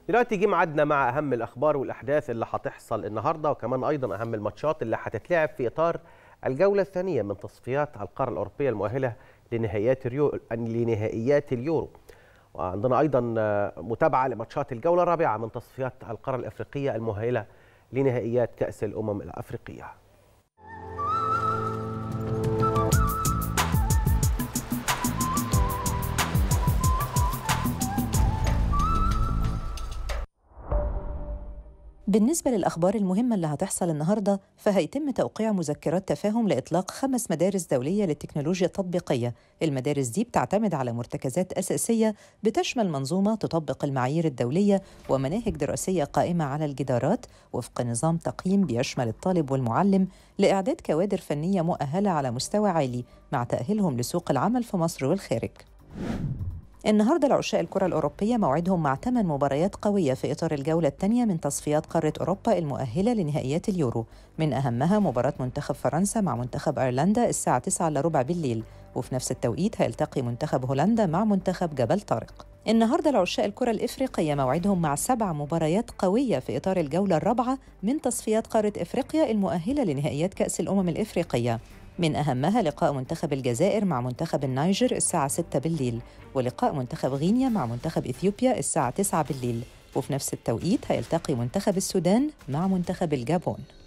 دلوقتي جه ميعادنا مع اهم الاخبار والاحداث اللي هتحصل النهارده وكمان ايضا اهم الماتشات اللي هتتلعب في اطار الجوله الثانيه من تصفيات القاره الاوروبيه المؤهله لنهائيات اليورو لنهائيات اليورو وعندنا ايضا متابعه لماتشات الجوله الرابعه من تصفيات القاره الافريقيه المؤهله لنهائيات كاس الامم الافريقيه بالنسبة للأخبار المهمة اللي هتحصل النهاردة فهيتم توقيع مذكرات تفاهم لإطلاق خمس مدارس دولية للتكنولوجيا التطبيقية المدارس دي بتعتمد على مرتكزات أساسية بتشمل منظومة تطبق المعايير الدولية ومناهج دراسية قائمة على الجدارات وفق نظام تقييم بيشمل الطالب والمعلم لإعداد كوادر فنية مؤهلة على مستوى عالي مع تأهيلهم لسوق العمل في مصر والخارج النهارده العشاء الكرة الأوروبية موعدهم مع ثمان مباريات قوية في إطار الجولة الثانية من تصفيات قارة أوروبا المؤهلة لنهائيات اليورو من أهمها مباراة منتخب فرنسا مع منتخب أيرلندا الساعة 9 إلا ربع بالليل وفي نفس التوقيت هيلتقي منتخب هولندا مع منتخب جبل طارق النهارده العشاء الكرة الإفريقية موعدهم مع سبع مباريات قوية في إطار الجولة الرابعة من تصفيات قارة إفريقيا المؤهلة لنهائيات كأس الأمم الإفريقية من أهمها لقاء منتخب الجزائر مع منتخب النيجر الساعة 6 بالليل ولقاء منتخب غينيا مع منتخب إثيوبيا الساعة 9 بالليل وفي نفس التوقيت هيلتقي منتخب السودان مع منتخب الجابون